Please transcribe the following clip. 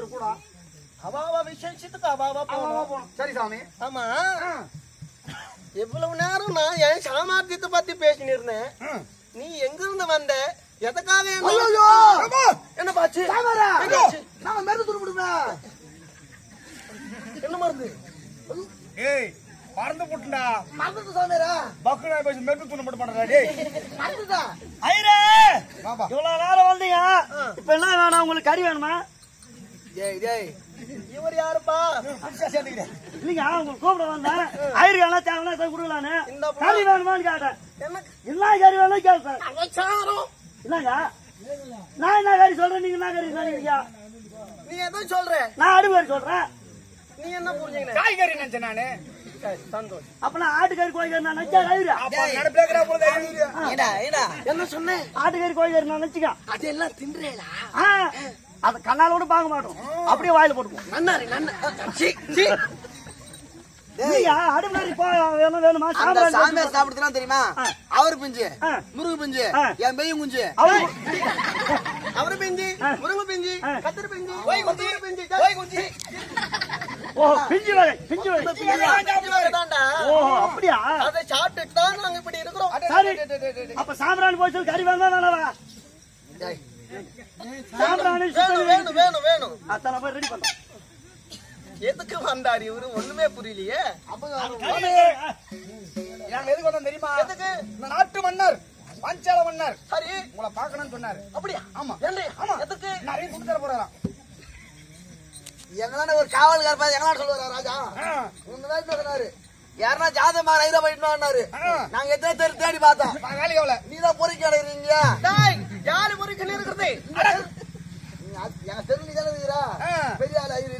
அவர் கூட அவாவா விசேஷத்துக்கு அவாவா ஆமா, ஆமா, போகணும் போனோம் சரி சாமி ஆமா ஆ, இவ்வளவு நேரம் நான் என் சாமர்த்தியத்தை பத்தி பேசினு இருந்தேன் ம். நீ எங்க இருந்து வந்த எதுக்காக என்ன- ஐயோ என்ன பாச்சு சாமரா ஐயோ. நாம மருந்து துருப்பிடுமே என்ன மருந்து ஏய் மறந்து போட்டுடா மருந்து சாமியாரா பக்குடா பேசி மெருக்கு துணை மட்டும் பண்றா டேய் மருந்துதா ஐரே வாப்பா இவ்வளவு நேரம் வந்தீங்க இப்ப என்ன வேணும் உங்களுக்கு கறி வேணுமா டேய் டேய் இவர் யாருப்பா புதுசா சேர்ந்துக்கிறேன் இல்லைங்க உங்களுக்கு கூப்பிட வந்தேன் ஐரு வேணா தேவைன்னா போய் கொடுக்கலான்னு இந்த பா- கறி வேணுமான்னு கேட்டேன் எனக்கு என்ன கறி வேணும் கேட்டேன் அவசாரம் இல்லங்க நான் என்ன கறி சொல்றேன் நீங்க என்ன கறி சொன்னீங்க நீ எதை சொல்ற நான் அடுப்பு கறி சொல்றேன் நீ என்ன புரிஞ்சுக்கின காய்கறி நினைச்சேன் நானு சரி, சந்தோஷம் அப்ப நான் ஆட்டுக்கறி கோழிக்கறி நான் நினைச்சா ஐரு அப்பா நடப்பிலேக்கிறா போல ஐயோ ஏடா ஏடா என்ன சொன்னேன் ஆட்டுக்கறி கோழிக்கறி நான் நினைச்சுக்க அதெல்லாம் தின்றேடா ஆ, அத கண்ணால கூட பார்க்க மாட்டோம் அப்படியே வாயில போட்டுக்குவோம் நன்னாரி நன்னா சீ, சீ. இல்லையா அடுப்பு கறி போ வேணும் வேணுமா அந்த சாம்பார் சாமியார் சாப்பிடுறதுலாம் தெரியுமா ஆ. அவர் பிஞ்சு ஆ. முருகு பிஞ்சு ஆ. என் பெய்யும் குஞ்சு அவரு அவரு பிஞ்சி ஆ. முருங்கை பிஞ்சி ஆ. கத்திரி பிஞ்சி ஓய் குஞ்சி. கொத்தமல்லி பிஞ்சி ஓய் குஞ்சி. ஓ பிஞ்சு வகை பிஞ்சு வகை தான்டா ஓ அப்படியா அதை சாப்பிட்டுட்டு தான் நாங்க இப்படி இருக்கிறோம் சரி அப்ப சாம்பிராணி போய் சொல்லி கறி வேணுமா வேணாவா சாம்பிராணி வேணும் வேணும் வேணும் வேணும் அத்தனை போய் ரெடி பண்ணோம் எதுக்கு வந்தாரு இவரு ஒண்ணுமே புரியலையே நாங்க எதுக்கு வந்தோம் தெரியுமா எதுக்கு இந்த நாட்டு மன்னர் பாஞ்சால மன்னர் சரி உங்களை பார்க்கணும்னு சொன்னாரு அப்படியா ஆமா. ஏண்டி? ஆமா. எதுக்கு நிறைய துட்டு தர போறாராம் எங்களான ஒரு காவல்கார பாரு எங்களான சொல்லுவாரா ராஜா ஆ, உங்கதான் என்ன சொன்னாரு யாருன்னா ஜாதமா ஐரா போயிட்டு ஆ. நாங்க எத்தனை தேடி தேடி பார்த்தோம் நான் வேலைக்கு எவ்வளோ நீதான் பொறுக்கி அடைகிறீங்க டேய் யாரு முறைக்கு இருக்கிறது எங்க தெரு நீ தானே இருக்கிறா ஆ. பெரிய ஆள் ஐரு